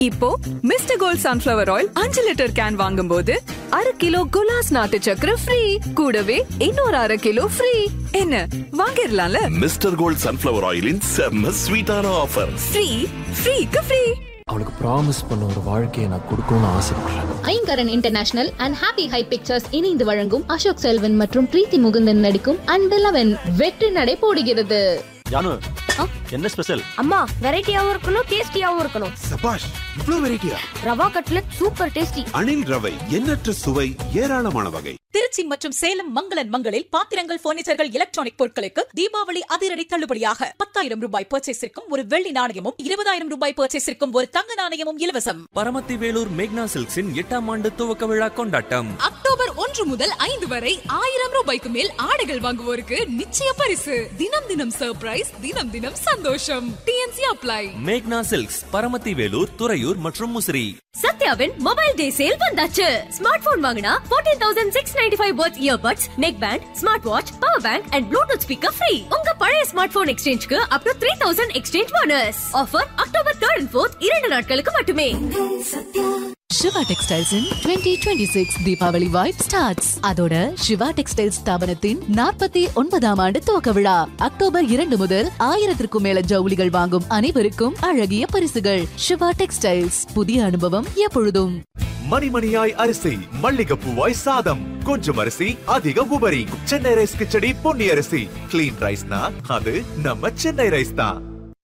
இப்போ mister gold sunflower oil அஞ்சு litre can வாங்கும்போது அரை கிலோ குலாஸ் நாட்டு சக்கரை ஃப்ரீ கூடவே இன்னொரு அரை கிலோ ஃப்ரீ என்ன வாங்கிடலாம்ல மிஸ்டர் கோல்ட் சன்ஃபிளவர் ஆயிலின் செம்ம ஸ்வீட்டான ஆஃபர் ஃப்ரீ ஃப்ரீக்கு ஃப்ரீ அவளுக்கு ப்ராமிஸ் பண்ண ஒரு வாழ்க்கையை நான் கொடுக்கணும்னு ஆசைப்படுறேன் Ayngaran international and happy high pictures இணைந்து வழங்கும் அசோக் செல்வன் மற்றும் பிரீத்தி முகுந்தன் நடிக்கும் அன்பிலவன் வெற்றி நடை போடுகிறது ஜானு என்ன ஸ்பெஷல் அம்மா வெரைட்டியாவும் இருக்கணும் டேஸ்டியாவும் இருக்கணும் சபாஷ் இவ்ளோ வெரைட்டியா rava cutlet super tasty Anil ரவை எண்ணற்ற சுவை ஏராளமான வகை திருச்சி மற்றும் சேலம் மங்களன் மங்களில் பாத்திரங்கள் பர்னிச்சர்கள் எலக்ட்ரானிக் பொருட்களுக்கு தீபாவளி அதிரடி தள்ளுபடியாக பத்தாயிரம் ரூபாய் பர்ச்சேஸிற்கும் ஒரு வெள்ளி நாணயமும் இருபதாயிரம் ரூபாய் பர்ச்சேஸிற்கும் ஒரு தங்க நாணயமும் இலவசம் பரமத்தி வேலூர் மேக்னா சில்க்ஸின் எட்டாம் ஆண்டு துவக்க விழா கொண்டாட்டம் அக்டோபர் ஒன்று முதல் ஐந்து வரை ஆயிரம் ரூபாய்க்கு மேல் ஆடைகள் வாங்குவோருக்கு நிச்சய பரிசு தினம் தினம் சர்ப்ரைஸ் தினம் தினம் சந்தோஷம் டிஎன்சி அப்ளை மேக்னா சில்க்ஸ் பரமத்தி வேலூர் துறையூர் மற்றும் முசிறி சத்யாவின் மொபைல் டே சேல் வந்தாச்சு ஸ்மார்ட் போன் வாங்கினா 14695 தௌசண்ட் சிக்ஸ் நைன்டி ஃபைவ் பர்த் earbuds neck band smart watch power bank and bluetooth speaker free உங்க பழைய ஸ்மார்ட் போன் எக்ஸ்சேஞ்சுக்கு up to three thousand exchange bonus offer October third and fourth இரண்டு நாட்களுக்கு மட்டுமே Siva textiles twenty twenty six Deepavali vibe starts அதோட Siva textiles ஸ்தாபனத்தின் நாற்பத்தி ஒன்பதாம் ஆண்டு துவக்க விழா அக்டோபர் இரண்டு முதல் ஆயிரத்திற்கும் மேல ஜவுளிகள் வாங்கும் அனைவருக்கும் அழகிய பரிசுகள் சிவா டெக்ஸ்டைல்ஸ் புதிய அனுபவம் எப்பொழுதும் மணிமணியாய் அரிசி மல்லிகைப்பூவாய் சாதம் கொஞ்சம் அரிசி அதிக உபரி சென்னை ரைஸ் கிச்சடி பொன்னி அரிசி கிளீன் ரைஸ்னா அது நம்ம சென்னை ரைஸ் தான்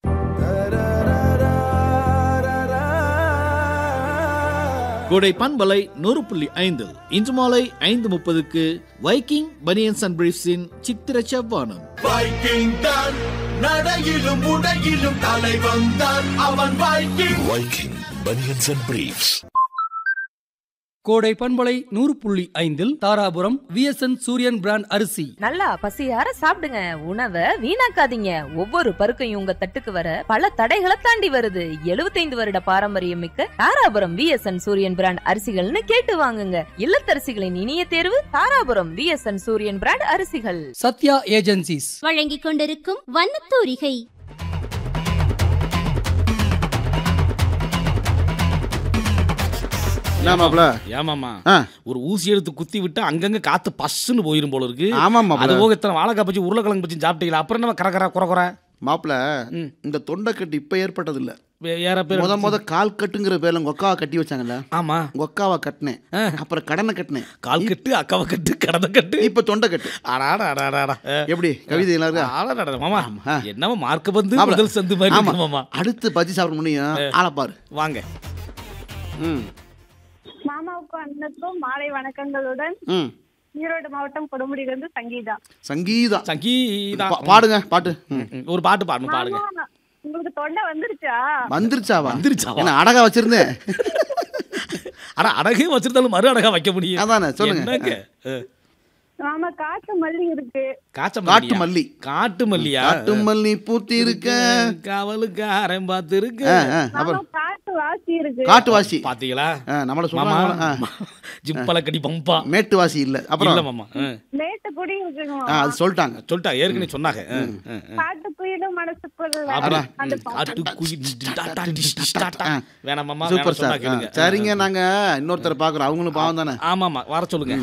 கோடை பண்பலை நூறு புள்ளி ஐந்து இன்று மாலை ஐந்து முப்பதுக்கு வைக்கிங் பனியன்ஸ் அண்ட் பிரீஃப்ஸின் சித்திர செவ்வானம் வைக்கிங் தான் நடையிலும் உடையிலும் தலைவன் தான் அவன் Viking Viking banians and briefs கோடை பண்பலை நூறு புள்ளி ஐந்தில் தாராபுரம் விஎஸ்என் சூரியன் பிராண்ட் அரிசி நல்லா பசியார சாப்பிடுங்க உணவை வீணாக்காதீங்க ஒவ்வொரு பருக்கையும் உங்க தட்டுக்கு வர பல தடைகளை தாண்டி வருது 75 வருட பாரம்பரியம் மிக்க தாராபுரம் விஎஸ்என் சூரியன் பிராண்ட் அரிசிகள்னு கேட்டு வாங்குங்க இல்லத்தரசிகளின் இனிய தேர்வு தாராபுரம் விஎஸ்என் சூரியன் பிராண்ட் அரிசிகள் சத்யா ஏஜென்சிஸ் வழங்கிக் கொண்டிருக்கும் வண்ணத்தூரிகை ஏமாப்ல ஏமாமா ஆ. ஒரு ஊசி எடுத்து குத்தி விட்டு அங்கங்க காத்து பஸ்ஸுன்னு போயிரும் போல இருக்கு ஆமாம் மாப்ள. அது போக இத்தனை வாழைக்காய் பச்சி உருளைக்கிழங்கு பச்சி சாப்பிட்டீங்களா அப்புறம் என்ன கர கர குற குற மாப்பிள இந்த தொண்டைக்கட்டு இப்ப ஏற்பட்டது இல்ல வே- ஏற பேர் முத முத கால் கட்டுங்கிற பேர்ல உங்க அக்காவை கட்டி வச்சாங்கல்ல ஆமா உங்க அக்காவை கட்டினேன் அப்புறம் கடனை கட்டினேன் கால் கட்டு அக்காவை கட்டு கடனை கட்டு இப்ப தொண்டை கட்டு அடாடா அடாடா எப்படி கவிதை எல்லாரும் அடாடா மாமா என்னமா மார்க் வந்து ஆமா. முதல் சந்து மாதிரி ஆமா. இருக்கு மாமா அடுத்து பஜ்ஜி சாப்பிட முடியும் ஆளை பாரு வாங்க ம் மாமாவுக்கும் அண்ணனுக்கும் மாலை வணக்கங்களுடன் ம் ஈரோடு மாவட்டம் கொடுமுடியிலிருந்து சங்கீதா சங்கீதா சங்கீதா பா- பாடுங்க பாட்டு ம். ஒரு பாட்டு பாடணும் பாடுங்க மாமா, உங்களுக்கு தொண்டை வந்துருச்சா வந்துருச்சாவா வந்துருச்சாவா? என்ன அடகா வச்சிருந்தேன் ஆனா அடகையும் வச்சிருந்தாலும் மறு அடகா வைக்க முடியும் அதானே, சொல்லுங்க. என்னங்க அஹ், மாமா காட்டு மல்லி இருக்கு காச்ச காட்டு மல்லியா? மல்லி. காட்டு மல்லியா காட்டு மல்லி பூத்தி இருக்க காவலுக்காரன் பார்த்து இருக்கு ஆ, ஆ, மாமா அப்புறம் காட்டு வாசி இருக்கு காட்டு வாசி பாத்தீங்களா ஆ, நம்மள மாமா சொல்றாங்க ஜிப்பல கடி பம்பா மேட்டு வாசி இல்ல அப்புறம் இல்ல மாமா ஆ. மேட்டு குடி இருக்குங்க ஆ, மாமா. அது சொல்லிட்டாங்க சொல்லிட்டா ஏற்கனவே சொன்னாங்க ஆ, ஆ, ஆ. காட்டு குயிலும் மனசுக்குள்ள அப்படி அந்த காட்டு குயில் டாடா டிஷ் டிஷ் டாடா. வேணாம் மாமா சூப்பர் வேணாம் சொன்னா சார் கேளுங்க. சரிங்க நாங்க இன்னொருத்தரை பாக்குறோம் அவங்களும் பாவம் தானே ஆமாமா வர சொல்லுங்க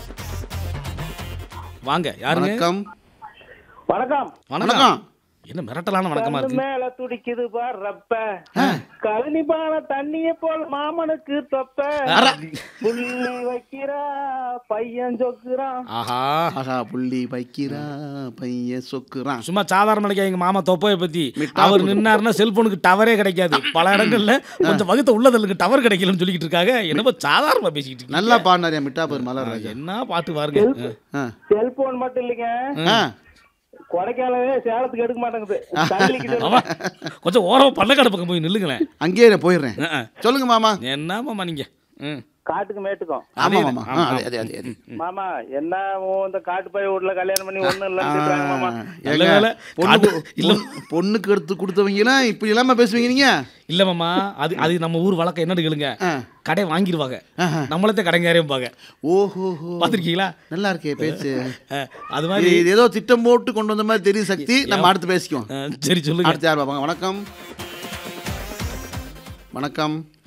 வாங்க யாருங்க வணக்கம் வணக்கம் வணக்கம் என்ன மிரட்டலான வணக்கமா கண்ணு இருக்கு மேல துடிக்குது பார் ரப்ப கழனி பான தண்ணிய போல் மாமனுக்கு தொப்ப புள்ளி வைக்கிறா பையன் சொக்குறான் ஆஹா ஆஹா புள்ளி வைக்கிறா பையன் சொக்குறான் சும்மா சாதாரண நினைக்காத எங்க மாமா தொப்பைய பத்தி மிட்டா அவர் கொடுக்கும். நின்னாருன்னா செல்போனுக்கு டவரே கிடைக்காது பல இடங்கள்ல கொஞ்சம் வகுத்த உள்ளதலுக்கு டவர் கிடைக்கலன்னு சொல்லிட்டு இருக்காங்க என்னமோ சாதாரணமா பேசிக்கிட்டு இருக்கீங்க. நல்லா பாடினாரியா மிட்டாபர் மலர் ராஜா என்ன பாட்டு பாருங்க ஆ. செல்போன் மட்டும் இல்லைங்க ஆ. கொடைக்கானவே சேலத்துக்கு எடுக்க மாட்டேங்குது தள்ளிக்குது. ஆமா. கொஞ்சம் ஓரம் பள்ளக்காடு பக்கம் போய் நில்லுங்களேன் அங்கேயே நான் போயிடுறேன் சொல்லுங்க மாமா என்ன மாமா நீங்க ம். காட்டுக்கு மேட்டுக்கும் ஆமா அதே மாமா ஆமா, ஆ, ஆமா. அதே அதே அதே மாமா என்ன உன் இந்த காட்டு பைய வீட்டுல கல்யாணம் பண்ணி ஒண்ணும் இல்லைன்னு திட்டுறாங்க மாமா நல்ல ஏங்க, வேளை. பொண்ணு காட்டு- இல்ல. பொண்ணு- பொண்ணுக்கு எடுத்து கொடுத்தவங்கலாம் இப்படி இல்லாம பேசுவீங்க நீங்க இல்ல மாமா அது அது நம்ம ஊர் வழக்கம் என்னன்னு கேளுங்க கடை வாங்கிடுவாங்க நம்மளத்தே கடைங்காரையும் ஓஹோ பாத்திருக்கீங்களா நல்லா இருக்கே பேச்சு அது மாதிரி இது ஏதோ திட்டம் போட்டு கொண்டு வந்த மாதிரி தெரியும் சக்தி நம்ம அடுத்து பேசிக்குவோம் சரி சொல்லுங்க அடுத்து யார் பாப்பாங்க வணக்கம் வணக்கம்